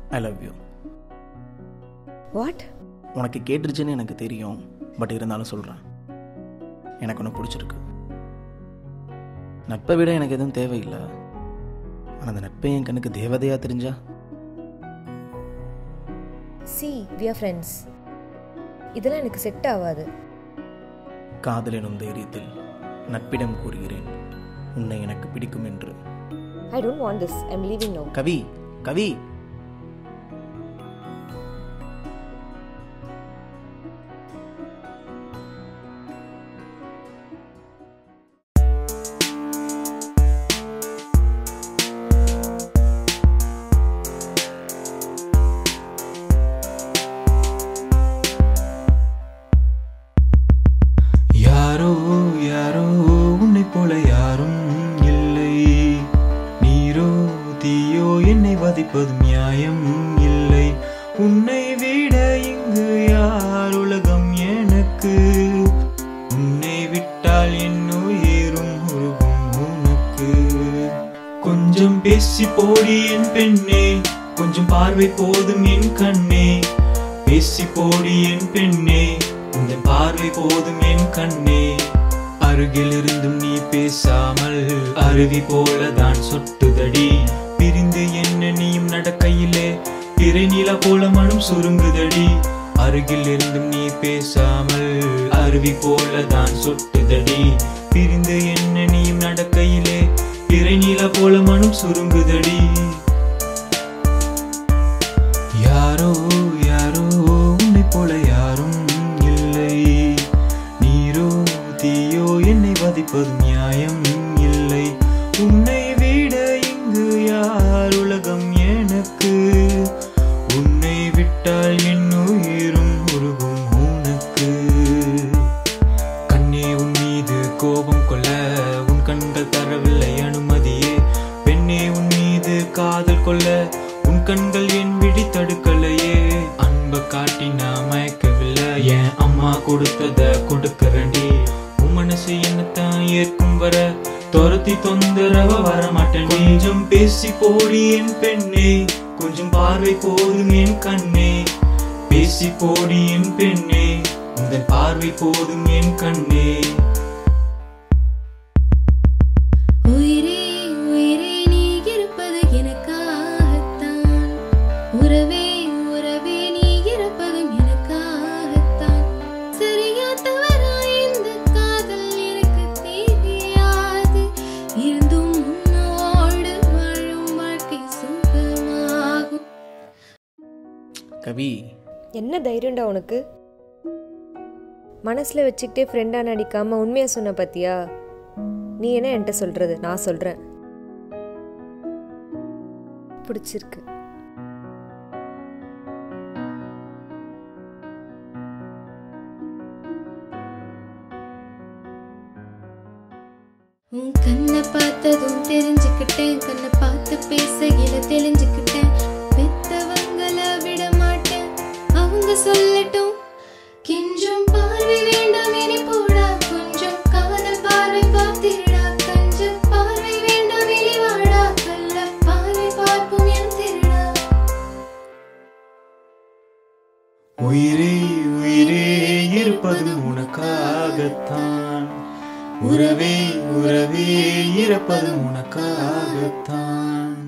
I love you what உனக்கு கேட்டுருச்சுன்னு எனக்கு தெரியும் பட் இருந்தாலும் சொல்கிறேன் எனக்கு ஒன்று பிடிச்சிருக்கு நட்பை விட எனக்கு எதுவும் தேவையில்லை ஆனால் அந்த நட்பை என் கண்ணுக்கு தேவதையாக தெரிஞ்சா சி வி ஆர் ஃப்ரெண்ட்ஸ் இதெல்லாம் எனக்கு செட் ஆகாது காதல் எனும் தைரியத்தில் நட்பிடம் கூறுகிறேன் உன்னை எனக்கு பிடிக்கும் என்று I don't want this I'm leaving no Kavi Kavi யாரோ யாரோ உன்னை போல யாரும் இல்லை நீரோ தீயோ என்னை வதைப்பதும் நியாயம் இல்லை உன்னை விட இங்கு யார் உலகம் எனக்கு உன்னை விட்டால் என் உயிரும் உருகும் உனக்கு கொஞ்சம் பேசி போடி என் பெண்ணே கொஞ்சம் பார்வை போதும் என் கண்ணே பேசி போடி என் பெண்ணே இந்த பார்வை போதும் என் கண்ணே அருகில் இருந்தும் நீ பேசாமல் அருவி போலதான் சொட்டுதடி பிரிந்து என்ன நீயும் நடக்கையிலே பிறை நிலா போல மனம் சுருங்குதடி அருகில் இருந்தும் நீ பேசாமல் அருவி போலதான் சொட்டுதடி பிரிந்து என்ன நீயும் நடக்கையிலே பிறை நிலா போல மனம் சுருங்குதடி யாரோ யாரோ உன்னை போல யாரும் இல்லை நீரோ தீயோ என்னை வதைப்பதும் நியாயம் இல்லை உன்னை விட இங்கு யார் உலகம் எனக்கு உன்னை விட்டால் என் உயிரும் உருகும் உனக்கு கண்ணே உன் மீது கோபம் கொள்ள உன் கண்கள் தரவில்லை அனுமதியே பெண்ணே உன் மீது காதல் கொள்ள உன் கண்கள் என் விழி தடுக்கலையே அன்ப காட்டி நான் மயக்கவில்லை என் அம்மா கொடுத்தத கொடுக்கறண்டி உன் மனசு என்னத்தான் ஏற்கும் வர துரத்தி தொந்தரவ வர மாட்டேன் கொஞ்சம் பேசி போடி என் பெண்ணே கொஞ்சம் பார்வை போதும் என் கண்ணே பேசி போடி என் பெண்ணே உந்தன் பார்வை போதும் என் கண்ணே உயிரே உயிரே நீ இருப்பது எனக்காகத்தான் உறவே உறவே நீ இருப்பதும் எனக்காகத்தான் சரியா தவறா இந்த காதல் எனக்கு தெரியாது இருந்தும் உன்னோடு வாழும் வாழ்க்கை சுகமாகும் கவி என்ன தைரியம்டா உனக்கு மனசில் வச்சுக்கிட்டே ஃப்ரெண்டாக நடிக்காம உண்மையாக சொன்ன பத்தியா நீ என்ன என்கிட்ட சொல்றது நான் சொல்கிறேன் பிடிச்சிருக்கு உன் கண்ணை பார்த்ததும் தெரிஞ்சுக்கிட்டேன் கண்ணை பார்த்து பேசையில தெரிஞ்சுக்கிட்டேன் பெத்தவங்கள விட மாட்டேன் அவங்க சொல்லட்டும் கெஞ்சும் பார்வை வேண்டாம் இனி போடா கொஞ்சம் காதல் பார்வை பார்த்திடா கஞ்சம் பார்வை வேண்டாம் இனி வாடா கள்ள பார்வை பார்ப்போம் என் திருடா உயிரே உயிரே இருப்பது உனக்காகத்தான் உறவே உறவே இருப்பது உனக்காகத்தான்